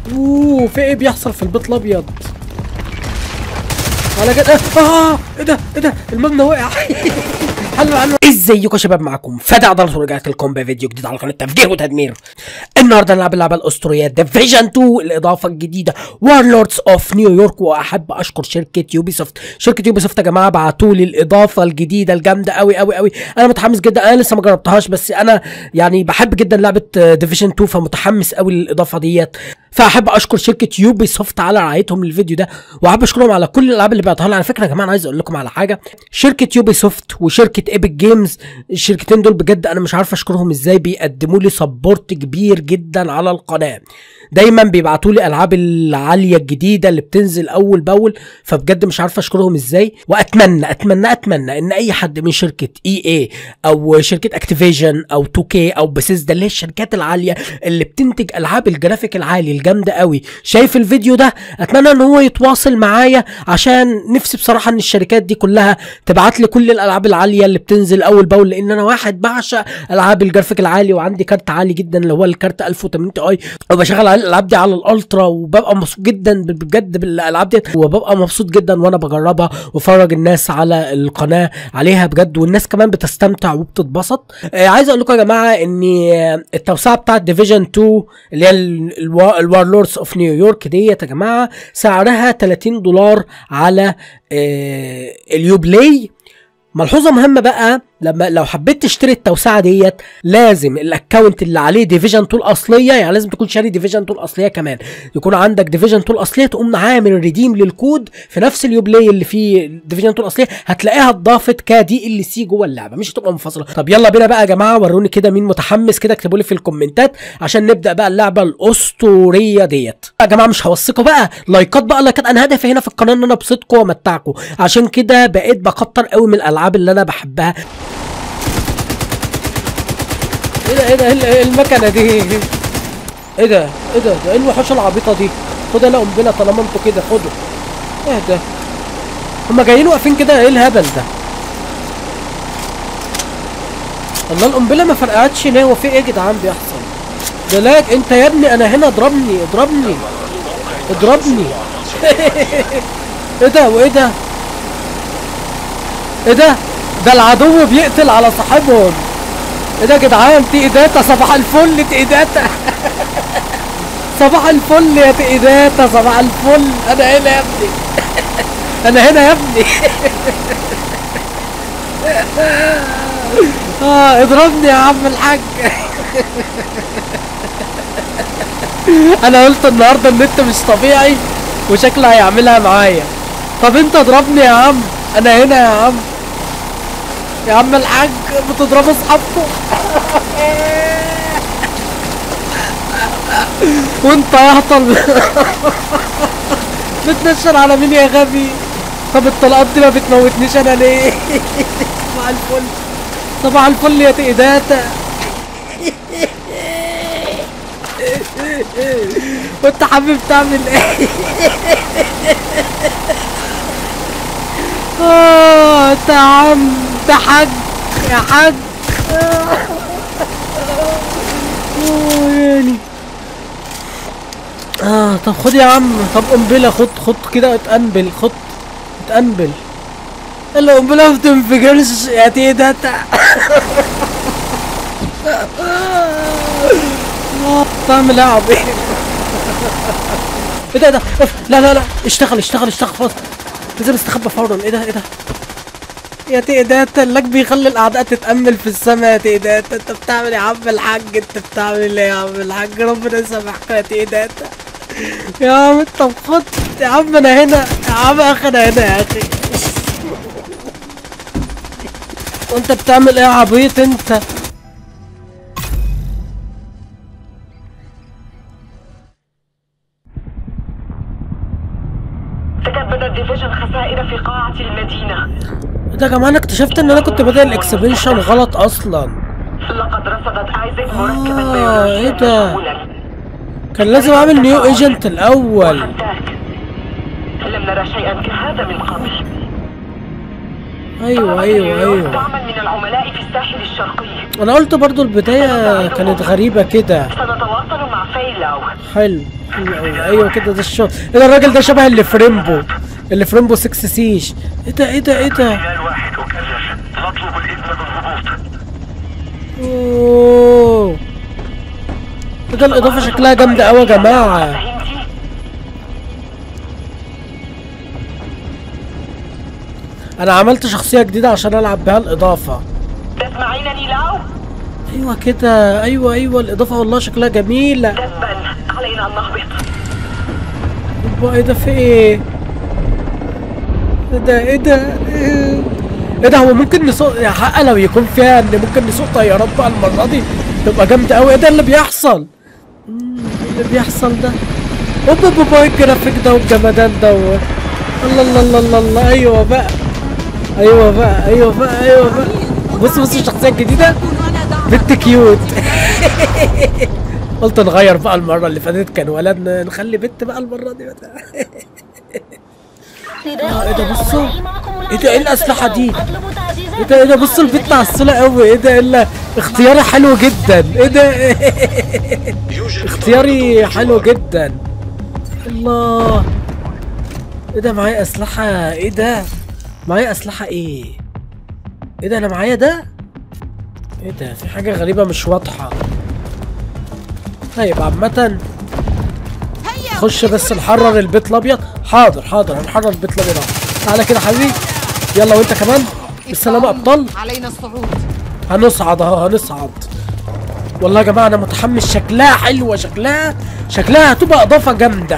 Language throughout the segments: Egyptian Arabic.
اوه في ايه بيحصل في البيت الابيض على كده اه ايه ده ايه ده المبنى وقع حلو حلو ازيكم يا شباب معاكم فتى عضلة ورجعت لكم بفيديو جديد على قناة تفجير وتدمير النهارده نلعب اللعبة الأسطورية ديفيجن 2 الإضافة الجديدة وارلوردز اوف نيويورك وأحب أشكر شركة يوبي سوفت شركة يوبي سوفت يا جماعة بعتوا لي الإضافة الجديدة الجامدة قوي قوي قوي أنا متحمس جدا أنا لسه ما جربتهاش بس أنا يعني بحب جدا لعبة ديفيجن 2 فمتحمس قوي للإضافة ديت فاحب اشكر شركه يوبي سوفت على رعايتهم للفيديو ده وحابب اشكرهم على كل الالعاب اللي بعتها لي على فكره يا جماعه انا عايز اقول لكم على حاجه شركه يوبي سوفت وشركه ايبك جيمز الشركتين دول بجد انا مش عارف اشكرهم ازاي بيقدموا لي سبورت كبير جدا على القناه دايما بيبعتوا لي العاب العاليه الجديده اللي بتنزل اول باول فبجد مش عارف اشكرهم ازاي واتمنى اتمنى اتمنى ان اي حد من شركه اي اي او شركه اكتيفيجن او 2 كي او بسيسدا اللي هي الشركات العاليه اللي بتنتج العاب الجرافيك العالي الجامده قوي شايف الفيديو ده اتمنى ان هو يتواصل معايا عشان نفسي بصراحه ان الشركات دي كلها تبعت لي كل الالعاب العاليه اللي بتنزل اول باول لان انا واحد بعشق العاب الجرافيك العالي وعندي كارت عالي جدا اللي هو الكارت 1080 تي اي وبشغل على الالعاب دي على الالترا وببقى مبسوط جدا بجد بالالعاب دي وببقى مبسوط جدا وانا بجربها وافرج الناس على القناه عليها بجد والناس كمان بتستمتع وبتتبسط آه عايز اقول لكم يا جماعه ان التوسعه بتاعت ديفيجن 2 اللي هي الوارلوردز اوف نيويورك ديت يا جماعه سعرها 30 دولار على آه اليوبلاي ملحوظه مهمه بقى لما لو حبيت تشتري التوسعه ديت لازم الاكونت اللي عليه ديفيجن 2 اصليه يعني لازم تكون شاري ديفيجن 2 اصليه كمان يكون عندك ديفيجن 2 اصليه تقوم عامل ريديم للكود في نفس اليوبلاي اللي فيه ديفيجن 2 اصليه هتلاقيها اتضافت كدي ال سي جوه اللعبه مش هتبقى منفصله طب يلا بينا بقى يا جماعه وروني كده مين متحمس كده اكتبوا لي في الكومنتات عشان نبدا بقى اللعبه الاسطوريه ديت يا جماعه مش هوصيكم بقى لايكات بقى لايكات انا هدفي هنا في القناه ان انا ابسطكم وامتعكم عشان كده بقيت بكتر قوي من الالعاب اللي انا بحبها ايه ده ايه ده ايه المكنه دي ايه ده ايه ده ده ايه الوحوش العبيطه دي خدها لا قنبله طالما انتوا كده خدوا ايه ده هما جايين واقفين كده ايه الهبل ده الله القنبله ما فرقعتش ليه هو في ايه يا جدعان بيحصل ده لا انت يا ابني انا هنا اضربني اضربني اضربني ايه ده وايه ده ايه ده ده العدو بيقتل على صاحبهم ايه ده يا جدعان تقيداتا صباح الفل تقيداتا صباح الفل يا تقيداتا صباح الفل انا هنا يا ابني انا هنا يا ابني اه اضربني يا عم الحاج انا قلت النهارده النت مش طبيعي وشكله هيعملها معايا طب انت اضربني يا عم انا هنا يا عم يا عم الحاج بتضربوا اصحابكم وانت يا هطل بتنشر على مين يا غبي طب الطلقات دي ما بتموتنيش انا ليه صباح الفل صباح الفل يا تقداتا وانت حابب تعمل ايه اه انت يا عم انت حاج يا حاج يعني اه طب خد يا عم طب قنبله خد خد كده اتقنبل خد اتقنبل القنبله ما بتنفجرش يا تيداتا تعمل ايه يا عبيط ايه ده ايه ده لا لا لا اشتغل اشتغل اشتغل خلاص لازم استخبى فورا ايه ده ايه ده يا تقدات اللك بيخلي الاعداء تتامل في السماء يا تقدات انت بتعمل يا عم الحاج انت بتعمل ايه يا عم الحاج ربنا يسامحك يا تقدات يا عم انت خد يا عم انا هنا يا عم اخي انا هنا يا اخي وانت بتعمل ايه يا عبيط انت تكبد الديفيجن خسائر في قاعة المدينة ده كمان انا اكتشفت ان انا كنت بادئ الاكسبنشن غلط اصلا لقد رصدت ايزك مركبا آه، بيولوجيا إيه ده؟ مجهولا كان لازم اعمل نيو ايجنت الاول وحتاك لم نرى شيئا كهذا من قبل ايوه ايوه ايوه تعمل من العملاء في الساحل الشرقي انا قلت برضو البداية كانت غريبة كده سنتواصل مع فيلاو حلو حلو أوي. ايوه كده ده الشغل ايه ده الراجل ده شبه اللي في ريمبو اللي في ريمبو 6 سيج ايه ده ايه ده ايه ده احتمال واحد أكرر نطلب الإذن بالهبوط اوه ايه ده الاضافة شكلها جامدة قوي يا جماعة فهمتي؟ انا عملت شخصية جديدة عشان العب بيها الاضافة تسمعينني لاو؟ ايوه كده ايوه ايوه الاضافة والله شكلها جميلة دبا علينا أن نهبط يبقى ايه ده في ايه ايه ده ايه ده ايه إيه ده هو ممكن نسوق يا حق لو يكون فيها ان ممكن نسوق طيارات بقى المرة دي تبقى جامدة قوي ايه ده اللي بيحصل مم، إيه اللي بيحصل ده اوبا بابا إيه الجرافيك ده والجمدان ده و- الله الله الله الله الله ايوه بقى ايوه بقى ايوه بقى ايوه بقى بص بص الشخصية الجديدة بنت كيوت قلت نغير بقى المرة اللي فاتت كان ولد ن- نخلي بنت بقى المرة دي بقى. اه ايه ده بصوا ايه ده ايه الاسلحه دي ايه ده ايه ده بص البنت عسولة قوي ايه ده الا اختياري حلو جدا ايه ده اختياري حلو جدا الله ايه ده معايا اسلحة ايه ده معايا اسلحة ايه ايه ده انا معايا ده ايه ده في حاجة غريبة مش واضحة طيب عامة خش بس نحرر البيت الابيض حاضر حاضر هنحرر البيت الابيض أهو. تعالى كده حبيبي يلا وانت كمان بالسلامة ابطال علينا الصعود هنصعد اهو هنصعد والله يا جماعه انا متحمس شكلها حلوه شكلها شكلها هتبقى اضافه جامده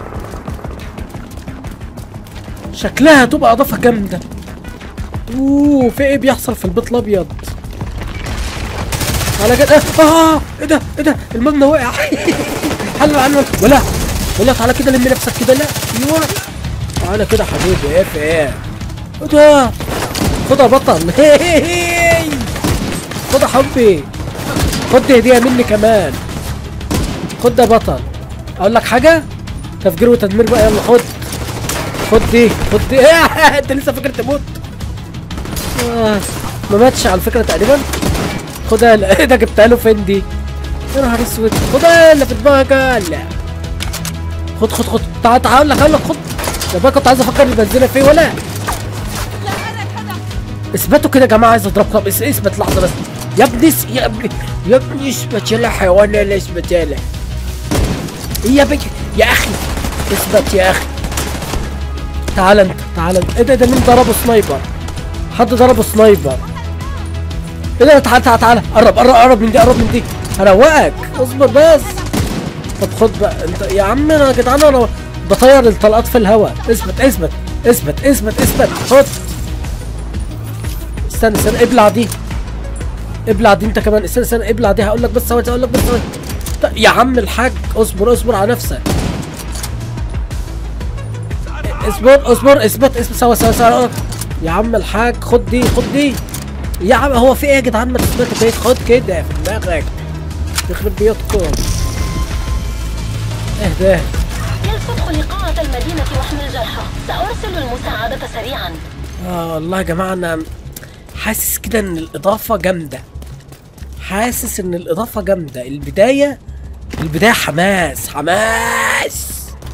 شكلها هتبقى اضافه جامده اوه في ايه بيحصل في البيت الابيض على كده اه ايه ده ايه ده المبنى وقع حلو عنه ولا ولا تعالى كده لم نفسك كده لا ايوه تعالى كده حبيبي ايه في ايه ايه ده خد يا بطل خد يا حبي خد هديه مني كمان خد يا بطل اقول لك حاجه تفجير وتدمير بقى يلا خد خد دي خد دي انت لسه فاكر تموت آه. ما ماتش على فكره تقريبا خدها ال- ايه ده جبتها له فين دي يا نهار اسود خدها اللي في دماغك لا خد خد خد تعال تعال اقول لك اقول لك خد ده بقى كنت عايز افكر البنزينه فيه ولا اثبتوا كده يا جماعه عايز اضربكم بس اثبت لحظه بس يا ابني اس- يا ابني يا ابني اثبت يلا حيوان يلا اثبت يلا يا بك يا اخي اثبت يا اخي تعال انت تعال انت ايه ده ده مين ضربه سنايبر حد ضربه سنايبر ايه ده تعال تعال تعال قرب قرب قرب من دي قرب من دي هروقك اصبر بس طب خد بقى انت يا عم انا يا جدعان انا بطير الطلقات في الهواء اثبت اثبت اثبت اثبت اثبت خد استنى استنى ابلع دي ابلع دي انت كمان استنى استنى ابلع دي هقول لك بس ثواني هقول لك بس ثواني ط- يا عم الحاج اصبر اصبر على نفسك اصبر اصبر اثبت اثبت سوا سوا سوا يا عم الحاج خد دي خد دي يا عم هو في ايه يا جدعان ما تثبت كده خد كده في دماغك يخرب بيوتكم اهدى يلفت لقاعة المدينة واحمل جرحى سأرسل المساعدة سريعا اه والله يا جماعه انا حاسس كده ان الاضافه جامده حاسس ان الاضافه جامده البدايه البدايه حماس حماس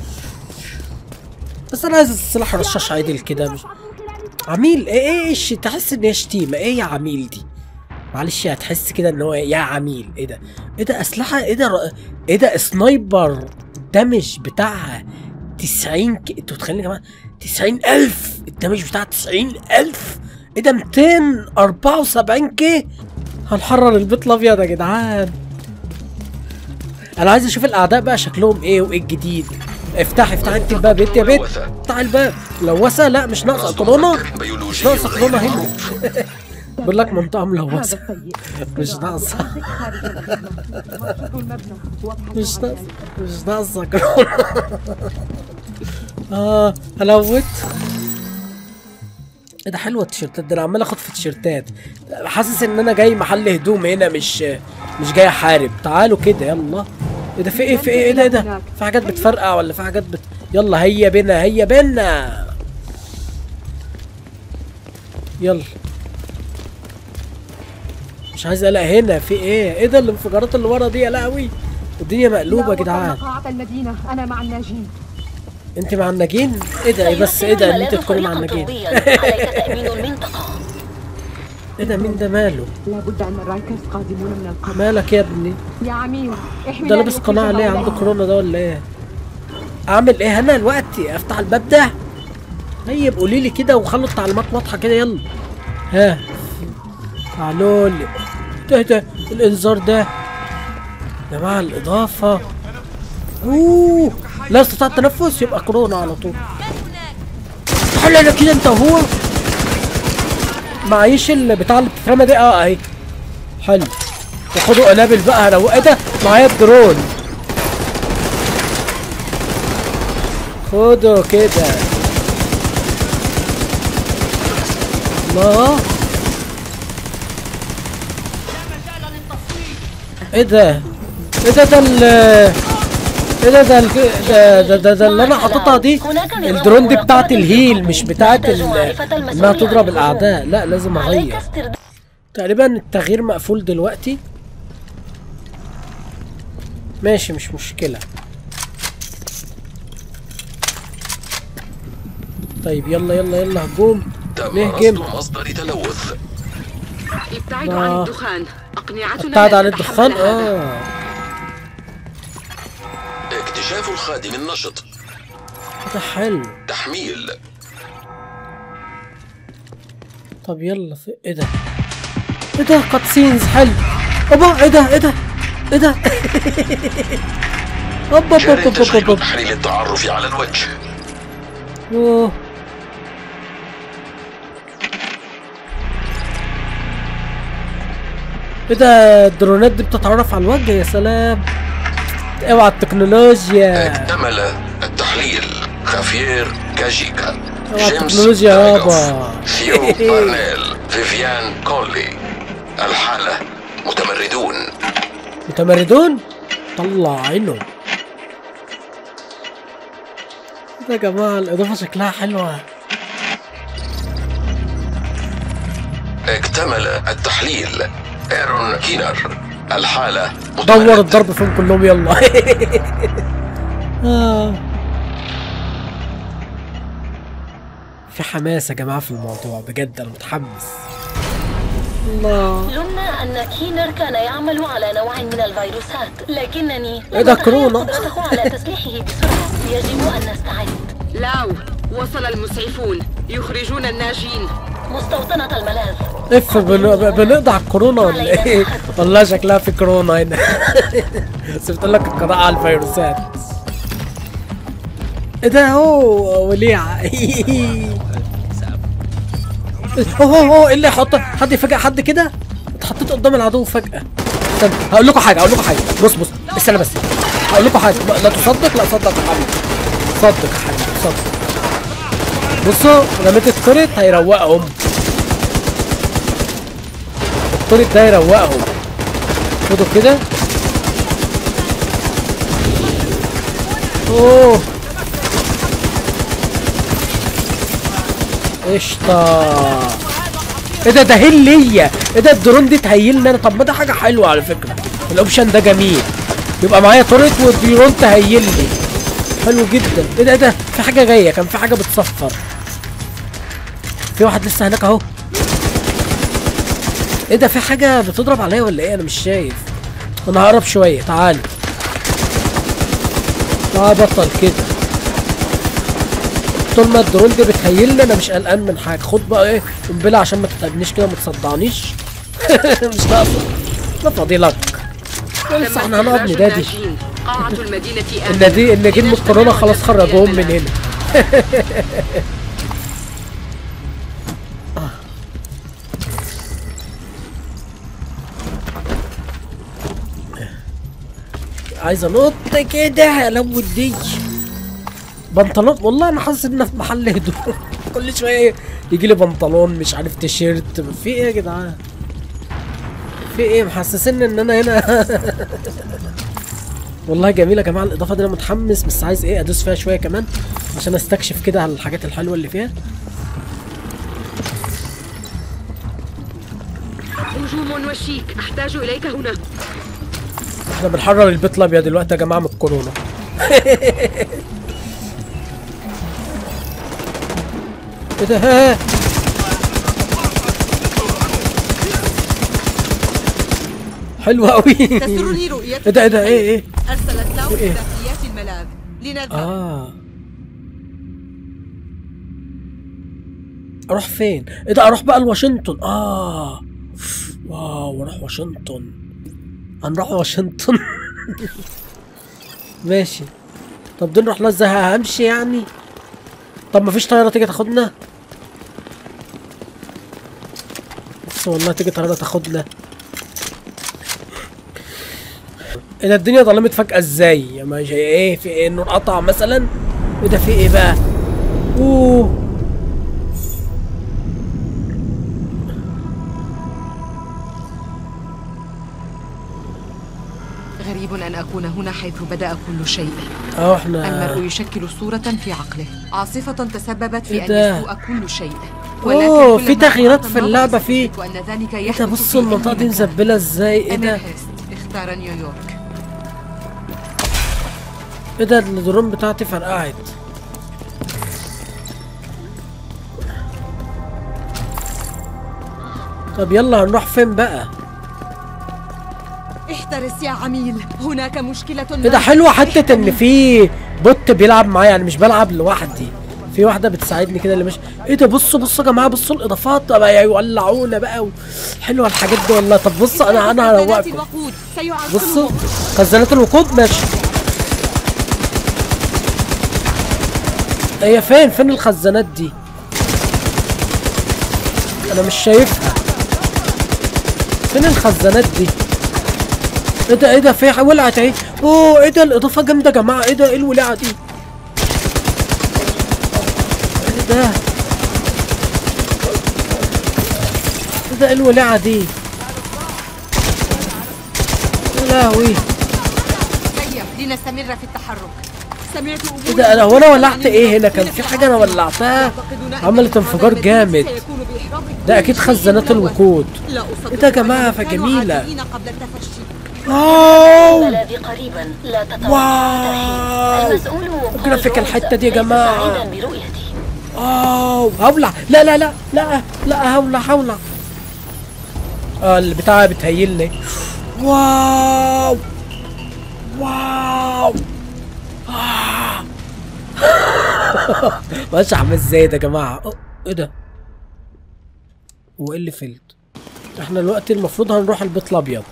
بس انا عايز السلاح رشاش عادل كده مش عميل ايه ايه ايش تحس ان هي شتيمه ايه يا عميل دي معلش هتحس كده ان هو يا عميل ايه ده ايه ده اسلحه ايه ده ر- ايه ده سنايبر الدمج بتاعها 90 ك... انتوا متخيلين يا جماعه 90000 الدمج بتاعها 90000 ايه ده 274 كي هنحرر البيت الابيض يا جدعان انا عايز اشوف الاعداء بقى شكلهم ايه وايه الجديد افتح افتح انت الباب انت يا بنت افتح الباب لوثه لا مش ناقصه كورونا مش ناقصه كورونا هنا بقول لك منطقه ملوثه مش ناقصه مش ناقصه مش ناقصه كورونا اه هلوت ايه ده حلوه التيشيرتات ده انا عمال اخد في تيشيرتات حاسس ان انا جاي محل هدوم هنا مش مش جاي احارب تعالوا كده يلا ايه ده في ايه في ايه ايه ده ايه ده في حاجات بتفرقع ولا في حاجات بت يلا هيا بينا هيا بينا يلا مش عايز اقلق هنا في ايه ايه ده الانفجارات اللي ورا دي يا لهوي الدنيا مقلوبه يا جدعان قاعة المدينة أنا مع الناجين انت مع الناجين ايه ده إيه بس ايه ده ان انت تكوني مع الناجين طبيا عليك تأمين المنطقة ايه ده مين ده ماله لابد أن الرايكرز قادمون من القمر مالك يا ابني يا عمير احمي ده لابس قناع ليه عنده كورونا ده ولا ايه اعمل ايه انا دلوقتي افتح الباب ده طيب قولي لي كده وخلوا التعليمات واضحه كده يلا ها تعالوا لي ده ده الانذار ده يا جماعه الاضافه اوه لا استطاع التنفس يبقى كورونا على طول حل انا كده انت وهو معيش البتاع اللي بتترمى دي اه اهي حلو وخدوا قنابل بقى لو ايه ده معايا الدرون خدوا كده الله ايه ده ايه ده ده ال ايه ده ده ال- ده ده, ده, ده اللي انا حاططها دي الدرون دي بتاعت الهيل مش بتاعت ال- انها تضرب الاعداء لا لازم عليك اغير استرداد تقريبا التغيير مقفول دلوقتي ماشي مش مشكلة طيب يلا يلا يلا هجوم تم نهجم رصد مصدر تلوث ابتعدوا آه. عن الدخان أقنعتنا ابتعد لا عن الدخان تتحمل هذا. اه اكتشاف الخادم النشط ده حلو تحميل طب يلا في ايه ده ايه ده كات سينز حلو اوبا ايه ده ايه ده ايه ده اوبا جاري اوبا اوبا تشغيل اوبا تحليل التعرف على الوجه اوه ايه ده الدرونات دي بتتعرف على الوجه يا سلام اوعى التكنولوجيا اكتمل التحليل خافير كاجيكا اوعى جيمس التكنولوجيا دايغوف، يابا ثيو بارنيل فيفيان كونلي الحالة متمردون متمردون طلع عينه ده يا جماعة الإضافة شكلها حلوة اكتمل التحليل ايرون كينر الحالة دور متمرد الضرب فيهم كلهم يلا آه. في حماس يا جماعة في الموضوع بجد أنا متحمس الله لنا أن كينر كان يعمل على نوع من الفيروسات لكنني إيه ده لم أتخيل كورونا؟ قدرته على تسليحه بسرعة يجب أن نستعد لاو وصل المسعفون يخرجون الناجين مستوطنة الملاذ اف بن... ب- بنقضي على الكورونا ولا ايه؟ والله شكلها في كورونا هنا بس بتقول لك القضاء على الفيروسات ايه ده هو وليعة هو هو هو ايه اللي يحط حد يفاجئ حد كده اتحطيت قدام العدو فجأة استنى هقول لكم حاجة هقول لكم حاجة بص بص استنى بس هقول لكم حاجة لا تصدق لا صدق يا حبيبي صدق يا حبيبي صدق بصوا رميت التوريت هيروقهم التوريت ده يروقهم خدوا كده اوه قشطة ايه ده ده هيل ليا ايه ده الدرون دي تهيلني انا طب ما ده حاجة حلوة على فكرة الاوبشن ده جميل يبقى معايا توريت والدرون تهيل لي حلو جدا ايه ده ايه ده في حاجة جاية كان في حاجة بتصفر في واحد لسه هناك اهو ايه ده في حاجة بتضرب عليا ولا ايه انا مش شايف انا هقرب شوية تعال تعال بطل كده طول ما الدرون دي بتهيلني انا مش قلقان من حاجة خد بقى ايه قنبلة عشان ما تتعبنيش كده ما تصدعنيش مش ناقصة لا فاضي لك لسه احنا هنقعد إخراج ندادي الناجين. قاعة المدينة آمنة. النادي الناجين من إذا الكورونا اجتمعنا خلاص خرجوهم من فتياتنا. هنا عايز انط كده لو ودي بنطلون والله انا حاسس ان في محل هدوم كل شويه يجي لي بنطلون مش عارف تيشيرت في ايه يا جدعان في ايه محسسني ان انا هنا والله جميله يا جماعه الاضافه دي انا متحمس بس عايز ايه ادوس فيها شويه كمان عشان استكشف كده على الحاجات الحلوه اللي فيها هجوم وشيك أحتاج إليك هنا احنا بنحرر البيت الابيض دلوقتي يا جماعه من الكورونا ايه ده ها حلو قوي تسرني رؤيتك ايه ده ايه ده ايه ايه أرسلت لاو إيه؟ تحيات الملاذ لنذهب اه اروح فين ايه ده اروح بقى لواشنطن اه واو اروح واشنطن هنروح واشنطن ماشي طب دي نروح لها ازاي همشي يعني طب مفيش طياره تيجي تاخدنا بس والله تيجي طياره تاخدنا ايه ده الدنيا ظلمت فجأة ازاي؟ يا ما جاي ايه في ايه النور قطع مثلا؟ ايه ده في ايه بقى؟ اوه غريب أن أكون هنا حيث بدأ كل شيء اه احنا المرء يشكل صورة في عقله عاصفة تسببت في إيه أن ده؟ يسوء كل شيء أوه، كل في ما تغييرات أعطى في النظر اللعبة في- ستدرك أن ذلك ايه يحدث ده في بصوا أي المنطقة دي مكان. مزبلة ازاي ايه أمير ده؟ هيست اختار نيويورك ايه ده الدرون بتاعتي فرقعت طب يلا هنروح فين بقى؟ احترس يا عميل هناك مشكلة ايه ده حلوة حتة ان في بوت بيلعب معايا يعني مش بلعب لوحدي في واحدة بتساعدني كده اللي مش ايه ده بصوا بصوا يا جماعة بصوا الاضافات بقى يولعونا بقى و... حلوة الحاجات دي والله طب بصوا انا انا هروقكم الوقود سيعرقل بصوا الوقود. خزانات الوقود ماشي هي فين فين الخزانات دي انا مش شايفها فين الخزانات دي ايه ده ايه ده في ح- ولعت اهي اوه ايه ده الاضافه جامده يا جماعه ايه ده ايه الولعه دي ايه ده ايه ده ايه الولعه دي يا لهوي هيا لنستمر في التحرك سمعت ايه ده انا هو انا ولعت ايه هنا كان في حاجه انا ولعتها عملت انفجار جامد ده اكيد خزانات الوقود ايه ده يا جماعه فجميله قبل التفشي واو الملاذ قريبا لا تتوقع واو المسؤول جرافيك الحتة دي يا جماعة. سعيدا برؤيتي واو هولع لا لا لا لا لا هولع هولع اه البتاعة بتهيلني واو واو آه. ماشي عامل ازاي ده يا جماعة أوه، ايه ده هو ايه اللي فلت احنا دلوقتي المفروض هنروح البيت الابيض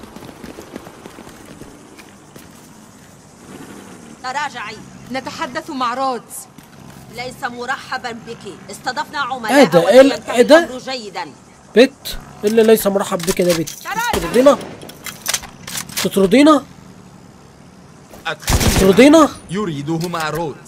تراجعي نتحدث مع رودز ليس مرحبا بك استضفنا إيه عملاء ده؟ ولا إيه ال- ينتهي إيه ده؟ الأمر جيدا بت اللي ليس مرحب بك ده بت تطردينا تطردينا تطردينا يريده مع رودز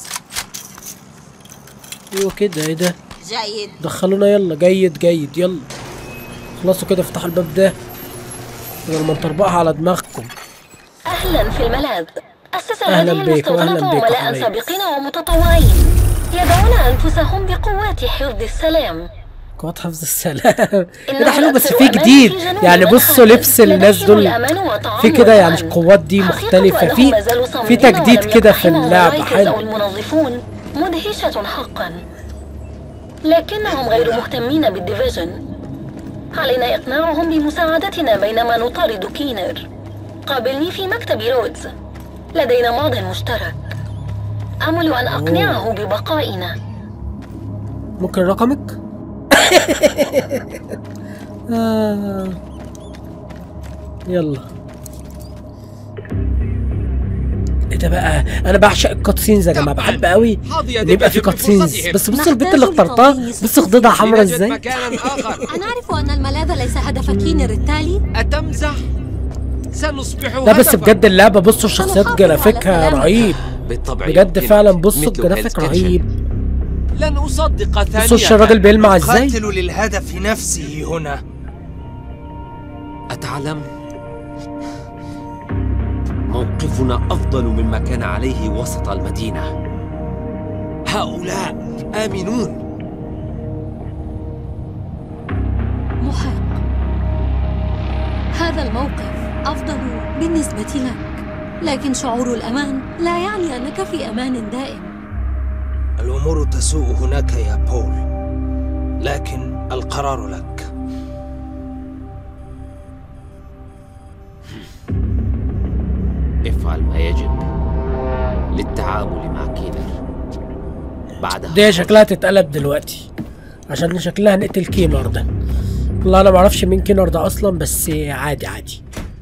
ايوه كده ايه ده جيد دخلونا يلا جيد جيد يلا خلصوا كده افتحوا الباب ده بدل ما نطربقها على دماغكم أهلا في الملاذ أسس أهلاً هذه بيك وأهلاً المستوطنة بيك عملاء وحبايبي. سابقين ومتطوعين يدعون أنفسهم بقوات حفظ السلام قوات حفظ السلام ايه إنهم ده حلو بس الأكثر في أماناً جديد في جنوب يعني المنخل. بصوا لبس الناس لديهم دول الأمان والطعام في كده يعني والأمن. القوات دي حقيقة مختلفة أنهم في ما زالوا في صامدين تجديد ولم كده في يقتحموا اللعبة المراكز أو حلو المنظفون مدهشة حقا لكنهم غير مهتمين بالديفيجن علينا إقناعهم بمساعدتنا بينما نطارد كينر قابلني في مكتب رودز لدينا ماض مشترك أمل أن أقنعه ببقائنا ممكن رقمك آه. يلا ايه ده بقى انا بعشق الكاتسينز يا جماعه بحب قوي ان يبقى في كاتسينز بس بص البنت اللي اخترتها بص خدودها حمرا لنجد ازاي مكانا آخر أنعرف أن الملاذ ليس هدف كينر التالي أتمزح؟ سنصبح لا بس هدفاً. بجد اللعبه بصوا الشخصيات سنحافظ على جرافيكها سلامتك. رهيب بالطبع بجد يمكنك. فعلا بصوا مثل الجرافيك هيلز كيتشن. رهيب لن أصدق ثانية بصوا الش- الراجل بيلمع ازاي قاتل للهدف نفسه هنا أتعلم موقفنا أفضل مما كان عليه وسط المدينة هؤلاء آمنون محق هذا الموقف أفضل بالنسبة لك لكن شعور الأمان لا يعني أنك في أمان دائم الأمور تسوء هناك يا بول لكن القرار لك افعل ما يجب للتعامل مع كينر بعدها دي شكلها تتقلب دلوقتي عشان شكلها نقتل كينر ده والله انا معرفش مين كينر ده اصلا بس عادي عادي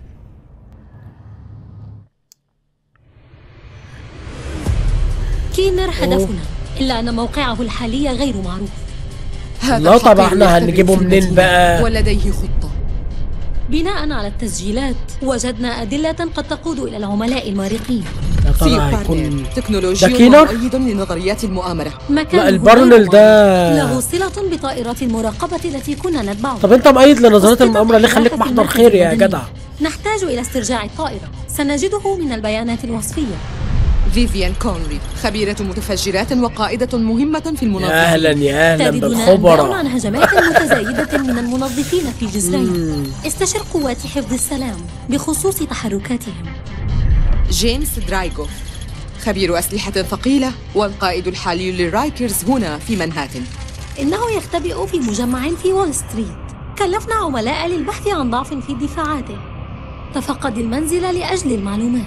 كينر هدفنا إلا أن موقعه الحالي غير معروف لا طبعا احنا هنجيبه منين بقى ولديه خطة بناء على التسجيلات وجدنا أدلة قد تقود إلى العملاء المارقين يا في ترى بارنيل هيكون تكنولوجيا ده كينر؟ مؤيد لنظريات المؤامرة مكانه لا البارنل غير ده له صلة بطائرات المراقبة التي كنا نتبعها طب انت مؤيد لنظريات أسقطت المؤامرة ليه خليك أحداث محضر المركز خير يا المدني. جدع نحتاج إلى استرجاع الطائرة سنجده من البيانات الوصفية فيفيان كونري خبيرة متفجرات وقائدة مهمة في يا المنظمة اهلا يا اهلا تردنا أنباء بالخبراء عن هجمات متزايدة من المنظفين في جزرين استشر قوات حفظ السلام بخصوص تحركاتهم جيمس درايغوف خبير أسلحة ثقيلة والقائد الحالي للرايكرز هنا في منهاتن إنه يختبئ في مجمع في وول ستريت كلفنا عملاء للبحث عن ضعف في دفاعاته تفقد المنزل لأجل المعلومات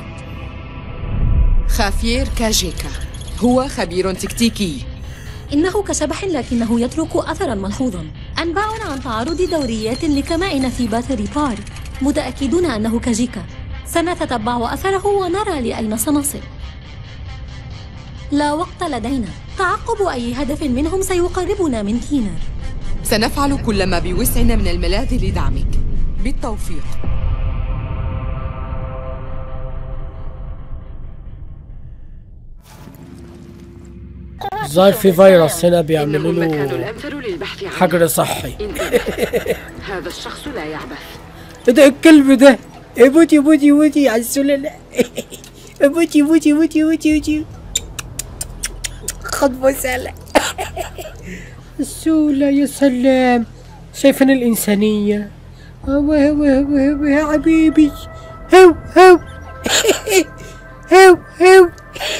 خافير كاجيكا هو خبير تكتيكي إنه كشبح لكنه يترك أثرا ملحوظا أنباؤنا عن تعرض دوريات لكمائن في باتري بارك متأكدون أنه كاجيكا سنتتبع أثره ونرى لأين سنصل لا وقت لدينا تعقب أي هدف منهم سيقربنا من كينر سنفعل كل ما بوسعنا من الملاذ لدعمك بالتوفيق ظاهر في فيروس هنا بيعملوا إنه المكان له الأمثل للبحث عنه حجر صحي انتبه هذا الشخص لا يعبث ايه ده الكلب ده إيه بوتي بوتي بوتي على السلالة بوتي بوتي بوتي بوتي بوتي خد بوسالة السولة يا سلام شايفين الإنسانية هو هو هو هو يا حبيبي هو هو هو هو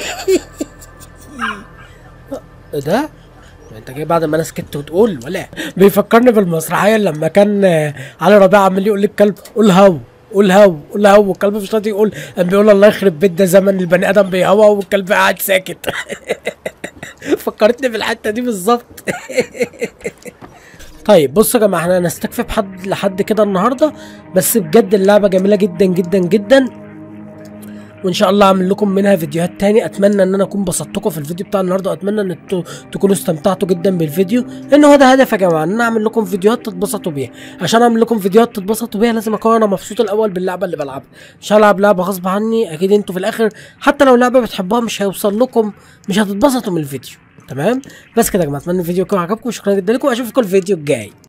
ايه ده؟ انت جاي بعد ما انا سكت وتقول ولا بيفكرني بالمسرحيه لما كان آه، علي ربيع عمال يقول للكلب قول هو قول هو قول هو والكلب مش راضي يقول قام بيقول الله يخرب بيت ده زمن البني ادم بيهوى والكلب قاعد ساكت فكرتني بالحته دي بالظبط طيب بصوا يا جماعه احنا هنستكفي بحد لحد كده النهارده بس بجد اللعبه جميله جدا جدا جدا وان شاء الله اعمل لكم منها فيديوهات تاني اتمنى ان انا اكون بسطتكم في الفيديو بتاع النهارده واتمنى ان انتوا تكونوا استمتعتوا جدا بالفيديو لان هو ده هدف يا جماعه ان انا اعمل لكم فيديوهات تتبسطوا بيها عشان اعمل لكم فيديوهات تتبسطوا بيها لازم اكون انا مبسوط الاول باللعبه اللي بلعبها مش هلعب لعبه غصب عني اكيد انتوا في الاخر حتى لو لعبه بتحبوها مش هيوصل لكم مش هتتبسطوا من الفيديو تمام بس كده يا جماعه اتمنى الفيديو يكون عجبكم شكرا جدا لكم اشوفكم الفيديو الجاي